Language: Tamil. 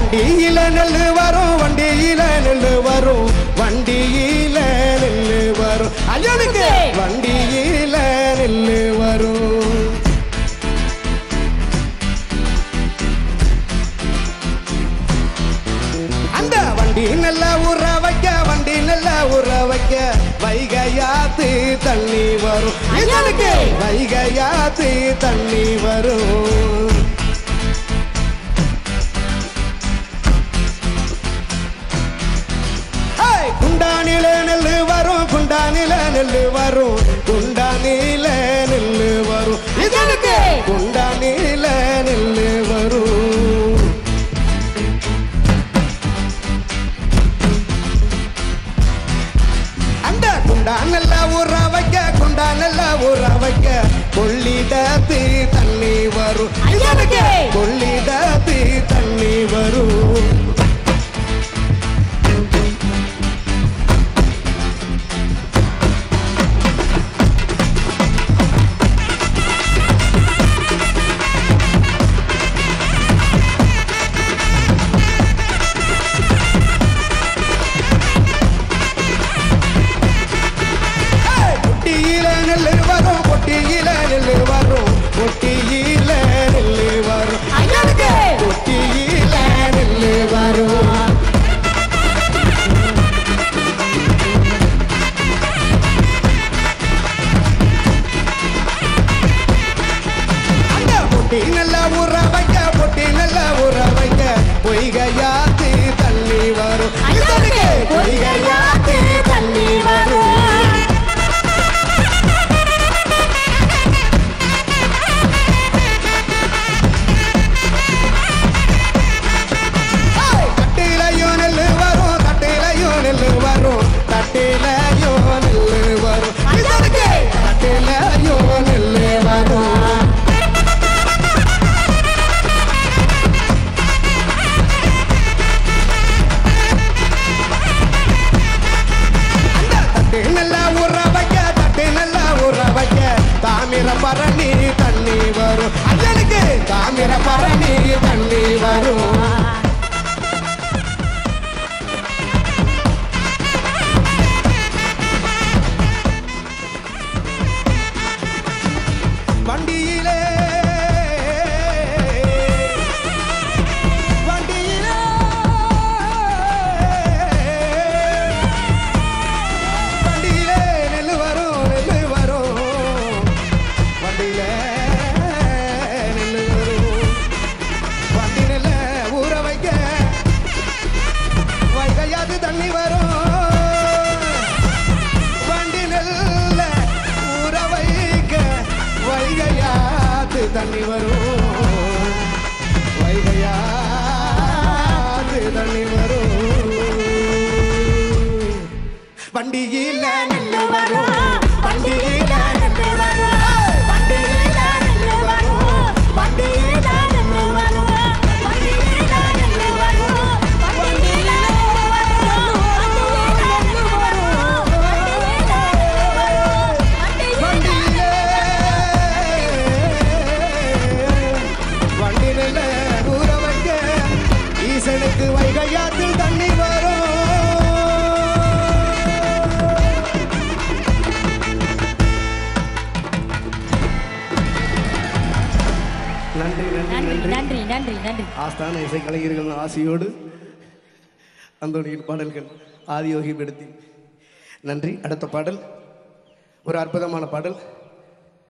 வண்டியில நெல்லு வரும் வண்டியில நெல்லு வரும் வண்டியில நெல்லு வரும் ஐயனுக்கு வண்டியில நெல்லு வரும் அந்த வண்டி நல்லா ஊற வைக்க வண்டி நல்லா ஊற வைக்க வைகையாத்து தண்ணி வரும் இதனுக்கு வைகையாத்து தண்ணி வரும் ஏய், குண்டானில நெல்லு வரும் குண்டானில நெல்லு வரும் குண்டானில நெல்லு வரும் இதனுக்கு குண்டானில நெல்லு வரும் அந்த குண்டா நல்லா ஊற வைக்க குண்டா நல்லா ஊற வைக்க கொள்ளிடத்து தண்ணி வரும் இதனுக்கு கொள்ளிடத்து தண்ணி வரும் பொட்டியில நெல்லு வரும் பொட்டியில நெல்லு வரும் பொட்டியில நெல்லு வரும் பொட்டியில நெல்லு வரும் அந்த பொட்டி நல்லா ஊற வைக்க பொட்டி நல்லா ஊற வைக்க பொய்கையாத்து தண்ணி வரும் இதற்கு பொய்கையாத்து தண்ணி வரும் தட்டிலையும் நெல்லு வரும் தட்டிலையும் நெல்லு வரும் தட்டிலையும் நெல்லு வரும் இதற்கு தட்டிலையும் நெல்லு வரும் அந்த தட்டு நல்லா ஊற வைக்க தட்டு நல்லா ஊற வைக்க தாமிர பரணி தண்ணி வரும் அண்ணனுக்கு தாமிர பரணி தண்ணி வரும் வண்டியிலே வண்டியிலே வண்டியிலே நெல்லு வரும் நெல்லு வரும் வண்டியிலே நெல்லு வரும் வண்டி நெல்ல ஊற வைக்க வைகையாது தண்ணி வரும் வண்டி நெல்ல ஊற வைக்க வைகையாது தண்ணி வரும் வைகையாது தண்ணி வரும் வண்டியில நெல்லு வரும் வண்டியில நெல்லு வரும் வண்டியில நெல்லு வரும் வண்டியில நெல்லு வரும் வண்டியில நெல்லு வரும் வண்டியில வண்டியில வண்டியில ஊற வைக்க ஈசனுக்கு வைகையாத்தில் தண்ணி வரும் நன்றி நன்றி நன்றி நன்றி நன்றி நன்றி நன்றி ஆஸ்தான இசை கலைஞர்கள் ஆசையோடு அந்தோனியின் பாடல்கள் ஆதியோகி படுத்தி நன்றி அடுத்த பாடல் ஒரு அற்புதமான பாடல்